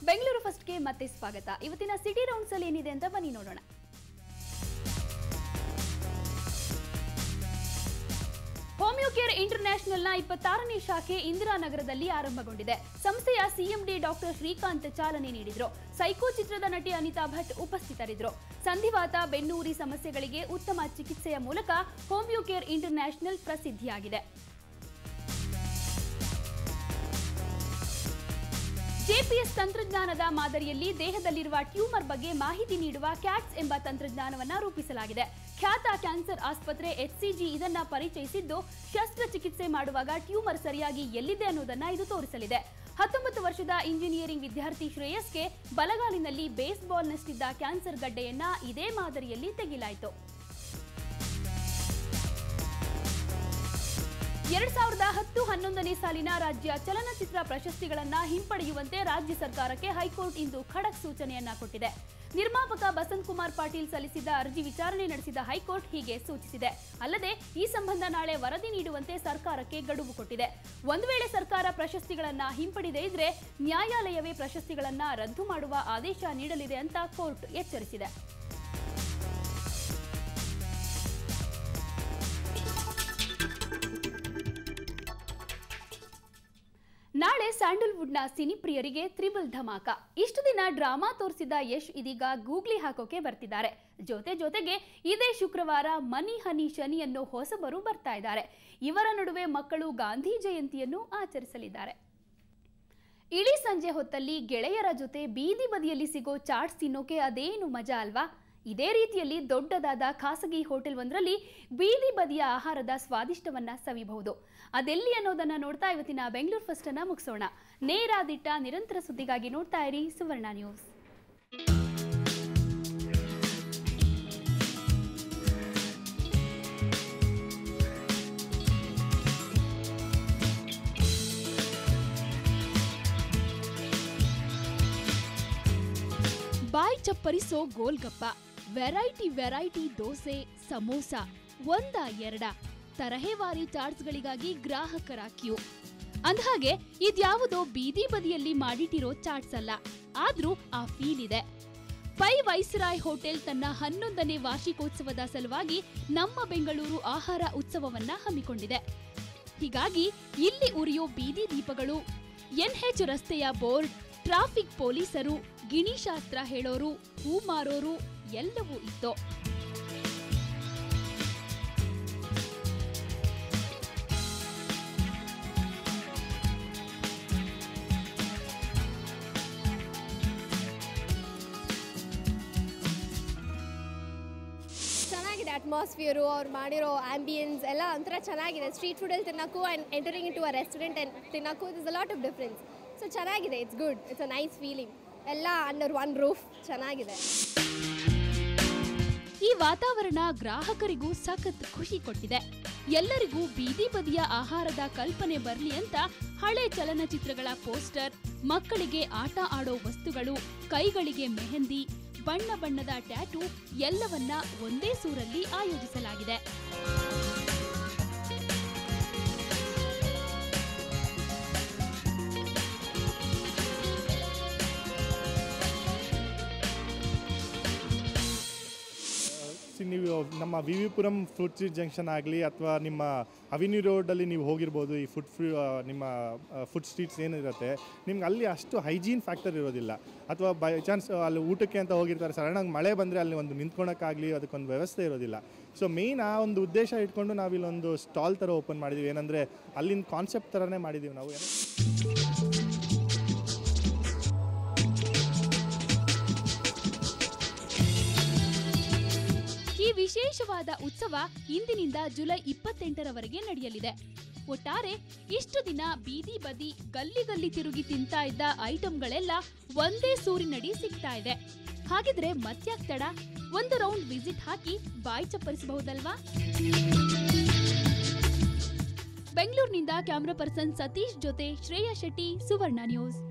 ಬೆಂಗಳೂರು ಫಸ್ಟ್ಗೆ ಮತ್ತೆ ಸ್ವಾಗತ ಇವತ್ತಿನ ಸಿಟಿ ರೌಂಡ್ಸ್ ಅಲ್ಲಿ ಏನಿದೆ ಅಂತ ಬನ್ನಿ ನೋಡೋಣ ಹೋಮಿಯೋ ಕೇರ್ ಇಂಟರ್ನ್ಯಾಷನಲ್ನ ಇಪ್ಪತ್ತಾರನೇ ಶಾಖೆ ಇಂದಿರಾನಗರದಲ್ಲಿ ಆರಂಭಗೊಂಡಿದೆ ಸಂಸ್ಥೆಯ ಸಿಎಂಡಿ ಡಾಕ್ಟರ್ ಶ್ರೀಕಾಂತ್ ಚಾಲನೆ ನೀಡಿದ್ರು ಸೈಕೋ ಚಿತ್ರದ ನಟಿ ಅನಿತಾ ಭಟ್ ಉಪಸ್ಥಿತರಿದ್ದರು ಸಂಧಿವಾತ ಬೆನ್ನೂರಿ ಸಮಸ್ಯೆಗಳಿಗೆ ಉತ್ತಮ ಚಿಕಿತ್ಸೆಯ ಮೂಲಕ ಹೋಮಿಯೋ ಕೇರ್ ಇಂಟರ್ನ್ಯಾಷನಲ್ ಪ್ರಸಿದ್ಧಿಯಾಗಿದೆ ಜೆಪಿಎಸ್ ತಂತ್ರಜ್ಞಾನದ ಮಾದರಿಯಲ್ಲಿ ದೇಹದಲ್ಲಿರುವ ಟ್ಯೂಮರ್ ಬಗ್ಗೆ ಮಾಹಿತಿ ನೀಡುವ ಕ್ಯಾಟ್ಸ್ ಎಂಬ ತಂತ್ರಜ್ಞಾನವನ್ನ ರೂಪಿಸಲಾಗಿದೆ ಖ್ಯಾತ ಕ್ಯಾನ್ಸರ್ ಆಸ್ಪತ್ರೆ ಎಚ್ಸಿಜಿ ಇದನ್ನ ಪರಿಚಯಿಸಿದ್ದು ಶಸ್ತ್ರಚಿಕಿತ್ಸೆ ಮಾಡುವಾಗ ಟ್ಯೂಮರ್ ಸರಿಯಾಗಿ ಎಲ್ಲಿದೆ ಅನ್ನೋದನ್ನ ಇದು ತೋರಿಸಲಿದೆ ಹತ್ತೊಂಬತ್ತು ವರ್ಷದ ಇಂಜಿನಿಯರಿಂಗ್ ವಿದ್ಯಾರ್ಥಿ ಶ್ರೇಯಸ್ಗೆ ಬಲಗಾಲಿನಲ್ಲಿ ಬೇಸ್ಬಾಲ್ನಷ್ಟಿದ್ದ ಕ್ಯಾನ್ಸರ್ ಗಡ್ಡೆಯನ್ನ ಇದೇ ಮಾದರಿಯಲ್ಲಿ ತೆಗೆಯಲಾಯಿತು ಎರಡ್ ಸಾವಿರದ ಹತ್ತು ಹನ್ನೊಂದನೇ ಸಾಲಿನ ರಾಜ್ಯ ಚಲನಚಿತ್ರ ಪ್ರಶಸ್ತಿಗಳನ್ನ ಹಿಂಪಡೆಯುವಂತೆ ರಾಜ್ಯ ಸರ್ಕಾರಕ್ಕೆ ಹೈಕೋರ್ಟ್ ಇಂದು ಖಡಕ್ ಸೂಚನೆಯನ್ನ ಕೊಟ್ಟಿದೆ ನಿರ್ಮಾಪಕ ಬಸಂತ್ ಕುಮಾರ್ ಪಾಟೀಲ್ ಸಲ್ಲಿಸಿದ ಅರ್ಜಿ ವಿಚಾರಣೆ ನಡೆಸಿದ ಹೈಕೋರ್ಟ್ ಹೀಗೆ ಸೂಚಿಸಿದೆ ಅಲ್ಲದೆ ಈ ಸಂಬಂಧ ನಾಳೆ ವರದಿ ನೀಡುವಂತೆ ಸರ್ಕಾರಕ್ಕೆ ಗಡುವು ಕೊಟ್ಟಿದೆ ಒಂದು ವೇಳೆ ಸರ್ಕಾರ ಪ್ರಶಸ್ತಿಗಳನ್ನ ಹಿಂಪಡೆದೇ ಇದ್ರೆ ನ್ಯಾಯಾಲಯವೇ ಪ್ರಶಸ್ತಿಗಳನ್ನ ರದ್ದು ಮಾಡುವ ಆದೇಶ ನೀಡಲಿದೆ ಅಂತ ಕೋರ್ಟ್ ಎಚ್ಚರಿಸಿದೆ ನಾಳೆ ಸ್ಯಾಂಡಲ್ವುಡ್ನ ಸಿನಿ ಪ್ರಿಯರಿಗೆ ತ್ರಿಬಲ್ ಧಮಾಕ ಇಷ್ಟು ದಿನ ಡ್ರಾಮಾ ತೋರಿಸಿದ ಯಶ್ ಇದೀಗ ಗೂಗ್ಲಿ ಹಾಕೋಕೆ ಬರ್ತಿದ್ದಾರೆ ಜೊತೆ ಜೊತೆಗೆ ಇದೇ ಶುಕ್ರವಾರ ಮನಿ ಹನಿ ಶನಿ ಅನ್ನೋ ಹೊಸಬರು ಬರ್ತಾ ಇದ್ದಾರೆ ಇವರ ನಡುವೆ ಮಕ್ಕಳು ಗಾಂಧಿ ಜಯಂತಿಯನ್ನು ಆಚರಿಸಲಿದ್ದಾರೆ ಇಡೀ ಸಂಜೆ ಹೊತ್ತಲ್ಲಿ ಗೆಳೆಯರ ಜೊತೆ ಬೀದಿ ಬದಿಯಲ್ಲಿ ಸಿಗೋ ಚಾಟ್ಸ್ ತಿನ್ನೋಕೆ ಅದೇನು ಮಜಾ ಅಲ್ವಾ ಇದೇ ರೀತಿಯಲ್ಲಿ ದೊಡ್ಡದಾದ ಖಾಸಗಿ ಹೋಟೆಲ್ ಒಂದರಲ್ಲಿ ಬೀದಿ ಬದಿಯ ಆಹಾರದ ಸ್ವಾದಿಷ್ಟವನ್ನ ಸವಿಬಹುದು ಅದೆಲ್ಲಿ ಅನ್ನೋದನ್ನ ನೋಡ್ತಾ ಇವತ್ತಿನ ಬೆಂಗಳೂರು ಫಸ್ಟ್ ಅನ್ನ ಮುಗಿಸೋಣ ನೇರ ದಿಟ್ಟ ನಿರಂತರ ಸುದ್ದಿಗಾಗಿ ನೋಡ್ತಾ ಇರಿ ಸುವರ್ಣ ನ್ಯೂಸ್ ಬಾಯ್ ಚಪ್ಪರಿಸೋ ಗೋಲ್ಗಪ್ಪ ವೆರೈಟಿ ವೆರೈಟಿ ದೋಸೆ ಸಮೋಸ ಒಂದ ಎರಡ ತರಹೇವಾರಿ ಚಾಟ್ಸ್ಗಳಿಗಾಗಿ ಗ್ರಾಹಕರ ಕ್ಯೂ ಅಂದಹಾಗೆ ಇದ್ಯಾವುದೋ ಬೀದಿ ಬದಿಯಲ್ಲಿ ಮಾಡಿಟ್ಟಿರೋ ಚಾಟ್ಸ್ ಅಲ್ಲ ಆದ್ರೂ ಆ ಫೀಲ್ ಇದೆ ಪೈ ವೈಸ್ರಾಯ್ ಹೋಟೆಲ್ ತನ್ನ ಹನ್ನೊಂದನೇ ವಾರ್ಷಿಕೋತ್ಸವದ ಸಲುವಾಗಿ ನಮ್ಮ ಬೆಂಗಳೂರು ಆಹಾರ ಉತ್ಸವವನ್ನ ಹಮ್ಮಿಕೊಂಡಿದೆ ಹೀಗಾಗಿ ಇಲ್ಲಿ ಉರಿಯೋ ಬೀದಿ ದೀಪಗಳು ಎನ್ಎಚ್ ರಸ್ತೆಯ ಬೋರ್ಡ್ ಟ್ರಾಫಿಕ್ ಪೊಲೀಸರು ಗಿಣಿಶಾಸ್ತ್ರ ಹೇಳೋರು ಹೂ ಮಾರೋರು ಎಲ್ಲವೂ ಇತ್ತು ಚೆನ್ನಾಗಿದೆ ಅಟ್ಮಾಸ್ಫಿಯರು ಅವ್ರು ಮಾಡಿರೋ ಆಂಬಿಯನ್ಸ್ ಎಲ್ಲ ಒಂಥರ ಚೆನ್ನಾಗಿದೆ ಸ್ಟ್ರೀಟ್ ಫುಡಲ್ಲಿ ತಿನ್ನೋಕ್ಕೂ and entering in to a restaurant and ತಿನ್ನೋಕ್ಕೂ is a lot of difference so ಚೆನ್ನಾಗಿದೆ it's good it's a nice feeling ಎಲ್ಲ ಅಂಡರ್ ಒನ್ ರೂಫ್ ಚೆನ್ನಾಗಿದೆ ಈ ವಾತಾವರಣ ಗ್ರಾಹಕರಿಗೂ ಸಖತ್ ಖುಷಿ ಕೊಟ್ಟಿದೆ ಎಲ್ಲರಿಗೂ ಬೀದಿ ಬದಿಯ ಆಹಾರದ ಕಲ್ಪನೆ ಬರ್ಲಿ ಅಂತ ಹಳೆ ಚಲನಚಿತ್ರಗಳ ಪೋಸ್ಟರ್ ಮಕ್ಕಳಿಗೆ ಆಟ ಆಡೋ ವಸ್ತುಗಳು ಕೈಗಳಿಗೆ ಮೆಹಂದಿ ಬಣ್ಣ ಬಣ್ಣದ ಟ್ಯಾಟೂ ಎಲ್ಲವನ್ನ ಒಂದೇ ಸೂರಲ್ಲಿ ಆಯೋಜಿಸಲಾಗಿದೆ ಸಿ ನೀವು ನಮ್ಮ V V Puram food street junction ಆಗಲಿ ಅಥವಾ ನಿಮ್ಮ ಅವಿನ್ಯೂ ರೋಡಲ್ಲಿ ನೀವು ಹೋಗಿರ್ಬೋದು ಈ ಫುಡ್ ಫ್ರೀ ನಿಮ್ಮ ಫುಡ್ ಸ್ಟ್ರೀಟ್ಸ್ ಏನಿರುತ್ತೆ ನಿಮ್ಗೆ ಅಲ್ಲಿ ಅಷ್ಟು ಹೈಜೀನ್ ಫ್ಯಾಕ್ಟರ್ ಇರೋದಿಲ್ಲ ಅಥವಾ ಬೈ ಚಾನ್ಸ್ ಅಲ್ಲಿ ಊಟಕ್ಕೆ ಅಂತ ಹೋಗಿರ್ತಾರೆ ಸಡನ್ನಾಗಿ ಮಳೆ ಬಂದರೆ ಅಲ್ಲಿ ಒಂದು ನಿಂತ್ಕೊಳಕ್ಕಾಗಲಿ ಅದಕ್ಕೊಂದು ವ್ಯವಸ್ಥೆ ಇರೋದಿಲ್ಲ ಸೊ ಮೇಯ್ನ್ ಆ ಒಂದು ಉದ್ದೇಶ ಇಟ್ಕೊಂಡು ನಾವಿಲ್ಲೊಂದು ಸ್ಟಾಲ್ ಥರ ಓಪನ್ ಮಾಡಿದ್ದೀವಿ ಏನಂದರೆ ಅಲ್ಲಿನ ಕಾನ್ಸೆಪ್ಟ್ ಥರನೇ ಮಾಡಿದ್ದೀವಿ ನಾವು ಏನು ಈ ವಿಶೇಷವಾದ ಉತ್ಸವ ಇಂದಿನಿಂದ ಜುಲೈ ಇಪ್ಪತ್ತೆಂಟರವರೆಗೆ ನಡೆಯಲಿದೆ ಒಟ್ಟಾರೆ ಇಷ್ಟು ದಿನ ಬೀದಿ ಬದಿ ಗಲ್ಲಿ ಗಲ್ಲಿ ತಿರುಗಿ ತಿಂತಾ ಇದ್ದ ಐಟಂಗಳೆಲ್ಲ ಒಂದೇ ಸೂರಿನಡಿ ಸಿಗ್ತಾ ಇದೆ ಹಾಗಿದ್ರೆ ಮತ್ಯಾಕ್ ತಡ ಒಂದು ರೌಂಡ್ ವಿಸಿಟ್ ಹಾಕಿ ಬಾಯಿ ಚಪ್ಪರಿಸಬಹುದಲ್ವಾ ಬೆಂಗಳೂರಿನಿಂದ ಕ್ಯಾಮ್ರಾ ಪರ್ಸನ್ ಸತೀಶ್ ಜೊತೆ ಶ್ರೇಯಾ ಶೆಟ್ಟಿ ಸುವರ್ಣ ನ್ಯೂಸ್